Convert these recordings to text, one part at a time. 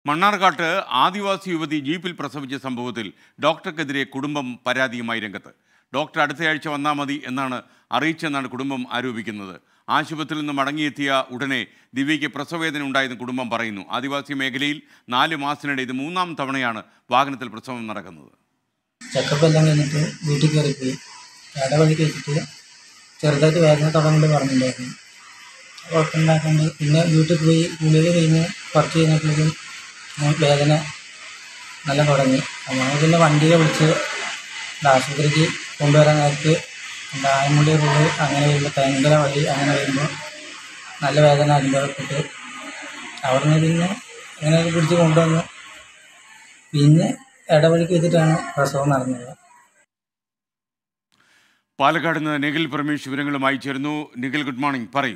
മണ്ണാർക്കാട്ട് ആദിവാസി യുവതി ജീപ്പിൽ പ്രസവിച്ച സംഭവത്തിൽ ഡോക്ടർക്കെതിരെ കുടുംബം പരാതിയുമായി രംഗത്ത് ഡോക്ടർ അടുത്തയാഴ്ച വന്നാൽ മതി എന്നാണ് അറിയിച്ചെന്നാണ് കുടുംബം ആരോപിക്കുന്നത് ആശുപത്രിയിൽ നിന്ന് മടങ്ങിയെത്തിയ ഉടനെ ദിവ്യയ്ക്ക് പ്രസവവേദന ഉണ്ടായെന്ന് കുടുംബം പറയുന്നു ആദിവാസി മേഖലയിൽ നാല് മാസത്തിനിടെ ഇത് മൂന്നാം തവണയാണ് വാഹനത്തിൽ പ്രസവം നടക്കുന്നത് ചെക്കപ്പ് എല്ലാം കഴിഞ്ഞിട്ട് വീട്ടിൽ കയറിപ്പോയി ഇടവഴിക്ക് വെച്ചിട്ട് ചെറുതായിട്ട് വേദന തുടങ്ങുന്നുണ്ട് പറഞ്ഞിട്ടുണ്ടായിരുന്നു കുഴപ്പമുണ്ടാക്കുന്നുണ്ട് പിന്നെ വീട്ടിൽ പോയി ഗുളിക കഴിഞ്ഞ് കുറച്ച് കഴിഞ്ഞപ്പോഴേക്കും നമുക്ക് വേദന നല്ല തുടങ്ങി അപ്പോൾ ഞങ്ങൾ പിന്നെ വണ്ടിയെ വിളിച്ച് ആശുപത്രിക്ക് കൊണ്ടുവരാൻ നേരത്ത് എന്താ ആയമുള്ളി റോഡ് അങ്ങനെ വരുമ്പോൾ ഭയങ്കര വഴി അങ്ങനെ വരുമ്പോൾ നല്ല വേദന അനുഭവപ്പെട്ട് അവിടെ നിന്ന് പിന്നെ അങ്ങനെയൊക്കെ പിടിച്ച് കൊണ്ടുവന്നു പിന്നെ ഇടവഴിക്ക് വെച്ചിട്ടാണ് പ്രസവം നടന്നത് പാലക്കാട് നിന്ന് നിഖിൽ പരമേഷ് വിവരങ്ങളുമായി ചേരുന്നു നിഖിൽ ഗുഡ് മോർണിംഗ് പറയൂ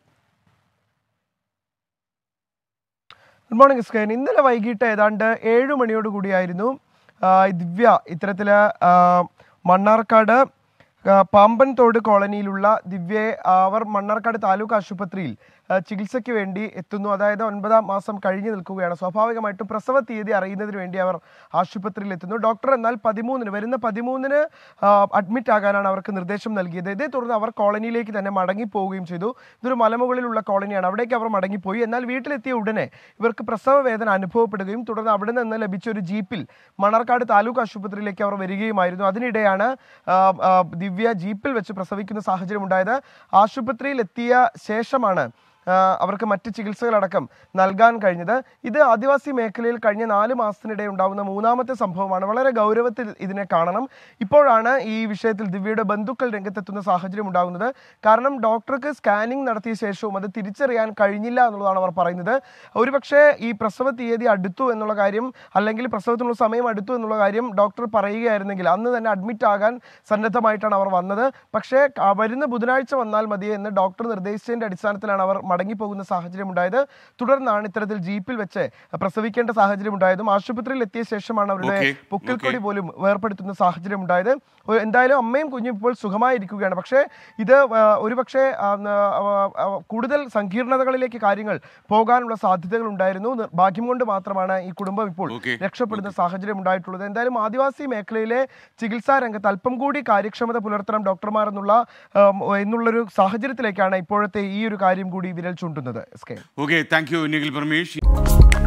ഗുഡ് മോർണിംഗ് സ്കൈൻ ഇന്നലെ വൈകിട്ട് ഏതാണ്ട് ഏഴ് മണിയോട് കൂടിയായിരുന്നു ആ, ദിവ്യ ഇത്തരത്തിൽ മണ്ണാർക്കാട് ആ, പാമ്പൻ തോട് കോളനിയിലുള്ള ദിവ്യയെ അവർ മണ്ണാർക്കാട് താലൂക്ക് ആശുപത്രിയിൽ ആ, ചികിത്സയ്ക്ക് വേണ്ടി എത്തുന്നു അതായത് ഒൻപതാം മാസം കഴിഞ്ഞു നിൽക്കുകയാണ് സ്വാഭാവികമായിട്ടും പ്രസവ തീയതി അറിയുന്നതിന് വേണ്ടി അവർ ആശുപത്രിയിൽ എത്തുന്നു ഡോക്ടർ എന്നാൽ പതിമൂന്നിന് വരുന്ന പതിമൂന്നിന് അഡ്മിറ്റ് ആകാനാണ് അവർക്ക് നിർദ്ദേശം നൽകിയത് ഇതേ തുടർന്ന് അവർ കോളനിയിലേക്ക് തന്നെ മടങ്ങിപ്പോവുകയും ചെയ്തു ഇതൊരു മലമുകളിലുള്ള കോളനിയാണ് അവിടേക്ക് അവർ മടങ്ങിപ്പോയി എന്നാൽ വീട്ടിലെത്തിയ ഉടനെ ഇവർക്ക് പ്രസവ വേദന അനുഭവപ്പെടുകയും തുടർന്ന് അവിടെ നിന്ന് ലഭിച്ച ഒരു ജീപ്പിൽ മണർക്കാട് താലൂക്ക് ആശുപത്രിയിലേക്ക് അവർ വരികയുമായിരുന്നു അതിനിടെയാണ് ആ, ആ, ദിവ്യ ജീപ്പിൽ വെച്ച് പ്രസവിക്കുന്ന സാഹചര്യം ഉണ്ടായത് ആശുപത്രിയിൽ എത്തിയ ശേഷമാണ് ആ, അവർക്ക് മറ്റ് ചികിത്സകളടക്കം നൽകാൻ കഴിഞ്ഞത് ഇത് ആദിവാസി മേഖലയിൽ കഴിഞ്ഞ നാല് മാസത്തിനിടെ ഉണ്ടാകുന്ന മൂന്നാമത്തെ സംഭവമാണ് വളരെ ഗൗരവത്തിൽ ഇതിനെ കാണണം ഇപ്പോഴാണ് ഈ വിഷയത്തിൽ ദിവ്യയുടെ ബന്ധുക്കൾ രംഗത്തെത്തുന്ന സാഹചര്യം ഉണ്ടാകുന്നത് കാരണം ഡോക്ടർക്ക് സ്കാനിംഗ് നടത്തിയ ശേഷവും അത് തിരിച്ചറിയാൻ കഴിഞ്ഞില്ല എന്നുള്ളതാണ് അവർ പറയുന്നത് ഒരുപക്ഷെ ഈ പ്രസവ തീയതി അടുത്തു എന്നുള്ള കാര്യം അല്ലെങ്കിൽ പ്രസവത്തിനുള്ള സമയം അടുത്തു എന്നുള്ള കാര്യം ഡോക്ടർ പറയുകയായിരുന്നെങ്കിൽ അന്ന് തന്നെ അഡ്മിറ്റ് ആകാൻ സന്നദ്ധമായിട്ടാണ് അവർ വന്നത് പക്ഷേ ആ വരുന്ന ബുധനാഴ്ച വന്നാൽ മതി എന്ന് ഡോക്ടർ നിർദ്ദേശിച്ചതിന്റെ അടിസ്ഥാനത്തിലാണ് അവർ മടങ്ങിപ്പോകുന്ന സാഹചര്യം ഉണ്ടായത് തുടർന്നാണ് ഇത്തരത്തിൽ ജീപ്പിൽ വെച്ച് പ്രസവിക്കേണ്ട സാഹചര്യം ഉണ്ടായതും ആശുപത്രിയിൽ എത്തിയ ശേഷമാണ് അവരുടെ Okay, പൊക്കിൾക്കൊടി പോലും വേർപ്പെടുത്തുന്ന സാഹചര്യം ഉണ്ടായത് ഒ- എന്തായാലും അമ്മയും കുഞ്ഞും ഇപ്പോൾ സുഖമായിരിക്കുകയാണ് പക്ഷേ ഇത് ആ, ഒരുപക്ഷെ ആ, ആ, ആ, കൂടുതൽ സങ്കീർണതകളിലേക്ക് കാര്യങ്ങൾ പോകാനുള്ള സാധ്യതകൾ ഉണ്ടായിരുന്നു നി- ഭാഗ്യം കൊണ്ട് മാത്രമാണ് ഈ കുടുംബം ഇപ്പോൾ Okay, രക്ഷപ്പെടുന്ന സാഹചര്യം ഉണ്ടായിട്ടുള്ളത് എന്തായാലും ആദിവാസി മേഖലയിലെ ചികിത്സാ രംഗത്ത് അല്പം കൂടി കാര്യക്ഷമത പുലർത്തണം ഡോക്ടർമാർ എന്നുള്ള ആം, എന്നുള്ളൊരു സാഹചര്യത്തിലേക്കാണ് ഇപ്പോഴത്തെ ഈ ഒരു കാര്യം കൂടി വിരൽ ചൂണ്ടുന്നത് S K okay thank you Nikhil Paramesh